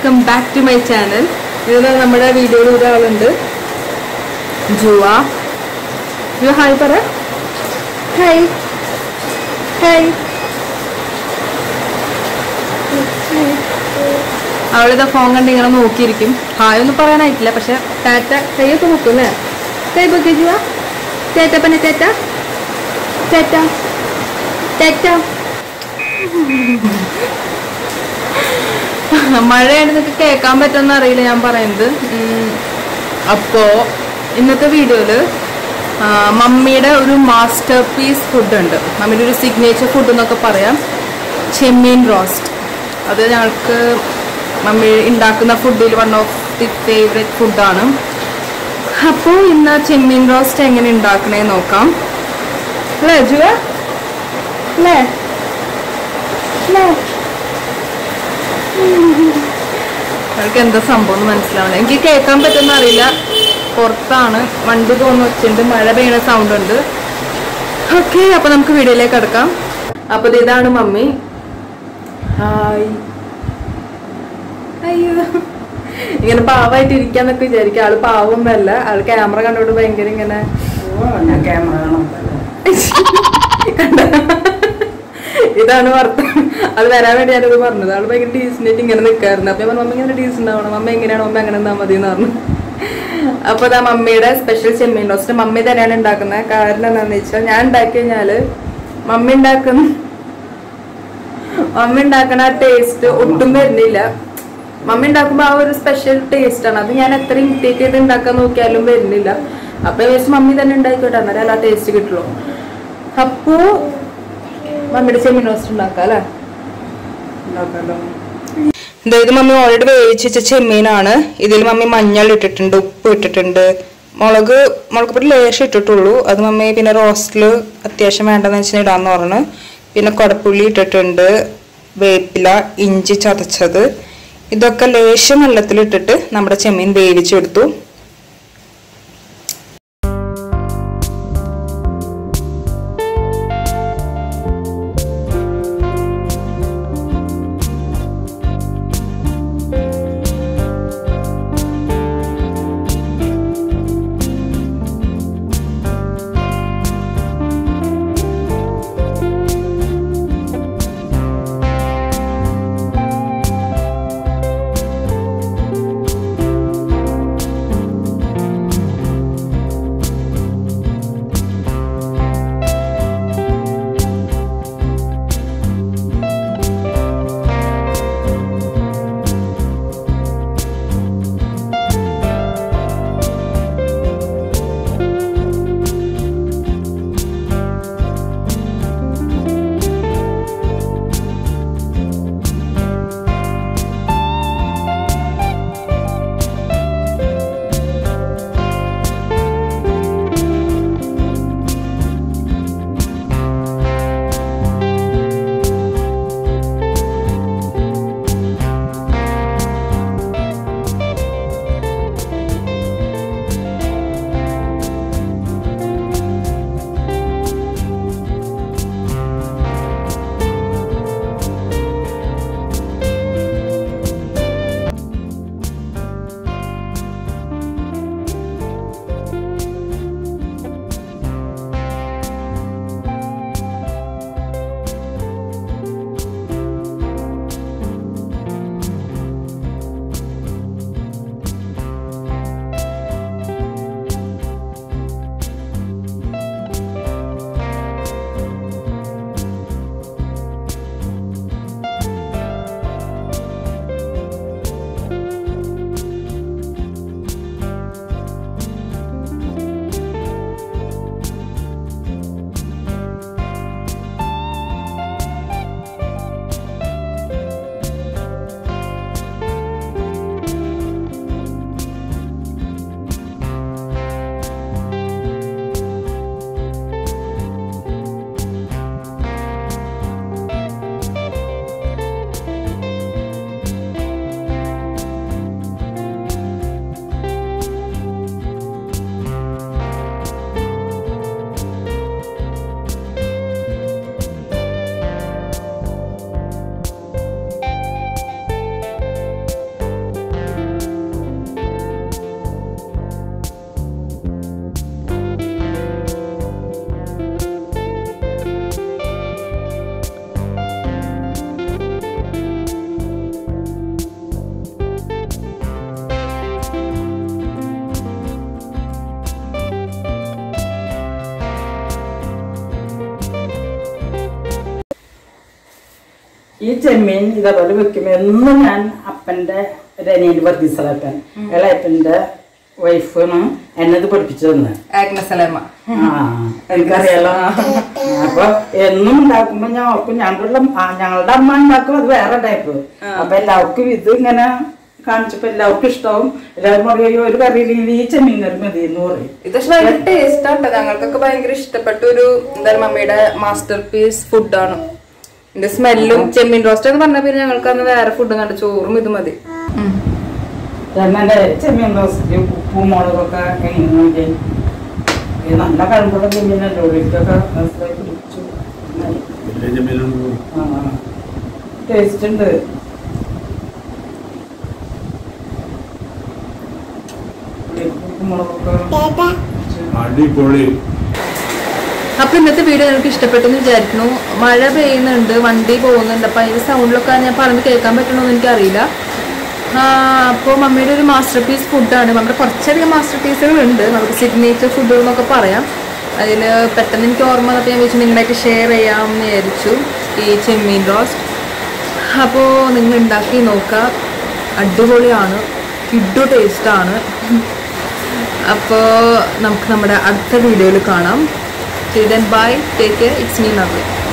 Welcome back to my channel ഇത് നമ്മുടെ വീഡിയോയിൽ ഒരാളുണ്ട് ജുവ ജുവ ഹായ് പറ ഹായ് ഹായ് അവളിതാ ഫോൺ കണ്ട് ഇങ്ങനെ നോക്കിയിരിക്കും ഹായ് ഒന്നും പറയാനായിട്ടില്ല പക്ഷെ ടാറ്റ കൈയൊക്കെ നോക്കും അല്ലേ കൈ പൊക്കി ജുവ ചേറ്റ പന്നെ ചേറ്റ ചേറ്റ ചേറ്റ മഴയാണ് നിങ്ങൾക്ക് കേൾക്കാൻ പറ്റുമെന്ന് അറിയില്ല ഞാൻ പറയുന്നത് ഉം, അപ്പോ ഇന്നത്തെ വീഡിയോയില് ആ, മമ്മിയുടെ ഒരു മാസ്റ്റർ പീസ് ഫുഡ് ഉണ്ട് മമ്മിയുടെ ഒരു സിഗ്നേച്ചർ ഫുഡ് എന്നൊക്കെ പറയാം ചെമ്മീൻ റോസ്റ്റ് അത് ഞങ്ങൾക്ക് മമ്മി ഉണ്ടാക്കുന്ന ഫുഡിൽ വൺ ഓഫ് ദി ഫേവറേറ്റ് ഫുഡാണ് അപ്പോൾ ഇന്ന് ചെമ്മീൻ റോസ്റ്റ് എങ്ങനെ ഉണ്ടാക്കണേ നോക്കാം അല്ലേ ജുവ അല്ലേ അല്ലേ അവർക്ക് എന്താ സംഭവം എന്ന് മനസ്സിലാവണം എനിക്ക് കേൾക്കാൻ പറ്റുന്ന അറിയില്ല പുറത്താണ് വണ്ടി പോകുന്ന വെച്ചിട്ടുണ്ട് മഴ പെയ്യുന്ന സൗണ്ട് ഉണ്ട് ഓക്കെ അപ്പൊ നമുക്ക് വീഡിയോയിലേക്ക് കിടക്കാം അപ്പൊ ദേ ഇതാണ് മമ്മി ഹായ് അയ്യോ ഇങ്ങനെ പാവമായിട്ട് ഇരിക്കാന്നൊക്കെ വിചാരിക്കും ആള് പാവമൊന്നല്ല ആള് ക്യാമറ കണ്ടോട്ട് ഭയങ്കര ഇങ്ങനെ ഞാൻ ക്യാമറ കാണാൻ കണ്ടോ? ഇതാണ് വർത്തം അത് വരാൻ വേണ്ടി ഞാനത് പറഞ്ഞത് ആള് ഭയങ്കര ഡീസൻ്റ് ആയിട്ട് ഇങ്ങനെ നിൽക്കായിരുന്നു അപ്പൊ ഞാൻ പറഞ്ഞു, മമ്മി ഇങ്ങനെ ഡീസൻ്റ് ആവണം മമ്മ എങ്ങനെയാണ് മമ്മ അങ്ങനെ നിന്നാ മതി എന്ന് പറഞ്ഞു അപ്പൊ അതാ മമ്മിയുടെ സ്പെഷ്യൽ ചെമ്മീൻ റോസ്റ്റ് മമ്മി തന്നെയാണ് ഉണ്ടാക്കുന്നത് കാരണം എന്താണെന്ന് വെച്ചാൽ ഞാൻ ഉണ്ടാക്കി കഴിഞ്ഞാല് മമ്മി ഉണ്ടാക്കുന്ന മമ്മി ഉണ്ടാക്കണ ആ ടേസ്റ്റ് ഒട്ടും വരുന്നില്ല മമ്മി ഉണ്ടാക്കുമ്പോ ആ ഒരു സ്പെഷ്യൽ ടേസ്റ്റ് ആണ് അത് ഞാൻ എത്ര ഇമിറ്റേറ്റ് ചെയ്ത് ഉണ്ടാക്കാൻ നോക്കിയാലും വരുന്നില്ല അപ്പൊ വിചാരിച്ചു മമ്മി തന്നെ ഉണ്ടായിക്കോട്ടെ അന്നേരം ആ ടേസ്റ്റ് കിട്ടുള്ളൂ അപ്പോ മമ്മിയുടെ ചെമ്മീൻ റോസ്റ്റ് ഉണ്ടാക്കാം അല്ലേ ഉണ്ടാക്കാലോ ഇത് മമ്മി ഓൾറെഡി വേവിച്ച് വെച്ച ചെമ്മീനാണ് ഇതിൽ മമ്മി മഞ്ഞൾ ഇട്ടിട്ടുണ്ട് ഉപ്പ് ഇട്ടിട്ടുണ്ട് മുളക് മുളക് പൊടി ലേശം ഇട്ടിട്ടുള്ളൂ അത് മമ്മി പിന്നെ റോസ്റ്റിൽ അത്യാവശ്യം വേണ്ടെന്ന് വെച്ചാൽ ഇടാന്ന് പറഞ്ഞു പിന്നെ കൊടപ്പുള്ളി ഇട്ടിട്ടുണ്ട് വേപ്പില ഇഞ്ചി ചതച്ചത് ഇതൊക്കെ ലേശം വെള്ളത്തിലിട്ടിട്ട് നമ്മുടെ ചെമ്മീൻ വേവിച്ചെടുത്തു ഈ ചെമ്മീൻ ഇതേപോലെ വെക്കും എന്നും ഞാൻ അപ്പന്റെ രനിയന്റെ വർഗീസലപ്പൻ ഇളയപ്പന്റെ വൈഫാണ് എന്നെ ഇത് പഠിപ്പിച്ചു തന്നെ ആഗ്നസ് അലേമ ആ എനിക്കറിയാലോ അപ്പൊ എന്നും ഉണ്ടാക്കുമ്പോ ഞാൻ ഓർക്കും ഞങ്ങളുടെ ആ, ഞങ്ങളുടെ അമ്മ ഉണ്ടാക്കും അത് വേറെ ടൈപ്പ് അപ്പൊ എല്ലാവർക്കും ഇത് ഇങ്ങനെ കാണിച്ചപ്പോ എല്ലാവർക്കും ഇഷ്ടവും എല്ലാവരും പറയും "അയ്യോ, ഒരു കറിയില്ലെങ്കിൽ ഈ ചെമ്മീൻ കറി മതി എന്ന് പറയും ഇത് പക്ഷെ ഭയങ്കര ടേസ്റ്റ് ആണ് ഞങ്ങൾക്കൊക്കെ ഭയങ്കര ഇഷ്ടപ്പെട്ട ഒരു എന്തായാലും മമ്മിയുടെ മാസ്റ്റർ പീസ് ഫുഡാണ് ഇതിന്റെ സ്മെല്ലും ചെമ്മീൻ റോസ്റ്റ് എന്ന് പറഞ്ഞ പിന്നെ ഞങ്ങൾക്ക് അന്ന് വേറെ ഫുഡ് കണ്ട ചോറും ഇത് മതി എന്നെ ചെമ്മീൻ റോസ്റ്റ് ഉപ്പും മുളകൊക്കെ എങ്ങനെ നോക്കി ഇത് നല്ല കഴിവുള്ള ചെമ്മീനല്ലോ ഒരിക്കലൊക്കെ മനസ്സിലാക്കി പിടിച്ചു വലിയ ചെമ്മീനൊന്നും ടേസ്റ്റ് ഉണ്ട് ഉപ്പും മുളകൊക്കെ പിടിച്ചു. അടിപൊളി അപ്പൊ ഇന്നത്തെ വീഡിയോ നിങ്ങൾക്ക് ഇഷ്ടപ്പെട്ടെന്ന് വിചാരിക്കുന്നു മഴ പെയ്യുന്നുണ്ട് വണ്ടി പോകുന്നുണ്ട് അപ്പൊ അതിന്റെ സൗണ്ടിലൊക്കെ ഞാൻ പറഞ്ഞ് കേൾക്കാൻ പറ്റണമെന്ന് എനിക്കറിയില്ല അപ്പോൾ മമ്മിയുടെ ഒരു മാസ്റ്റർ പീസ് ഫുഡാണ് നമ്മുടെ കുറച്ചധികം മാസ്റ്റർ പീസുകൾ ഉണ്ട് നമുക്ക് സിഗ്നേച്ചർ ഫുഡുകൾ എന്നൊക്കെ പറയാം അതിൽ പെട്ടെന്ന് എനിക്ക് ഓർമ്മ വന്നപ്പോൾ ഞാൻ വിളിച്ചു നിങ്ങളായിട്ട് ഷെയർ ചെയ്യാമെന്ന് വിചാരിച്ചു ഈ ചെമ്മീൻ റോസ്റ്റ് അപ്പോൾ നിങ്ങൾ ഉണ്ടാക്കി നോക്കുക അടിപൊളിയാണ് കിഡു ടേസ്റ്റാണ് അപ്പോൾ നമുക്ക് നമ്മുടെ അടുത്ത വീഡിയോയിൽ കാണാം Till then, bye. Take care. It's me, Navya.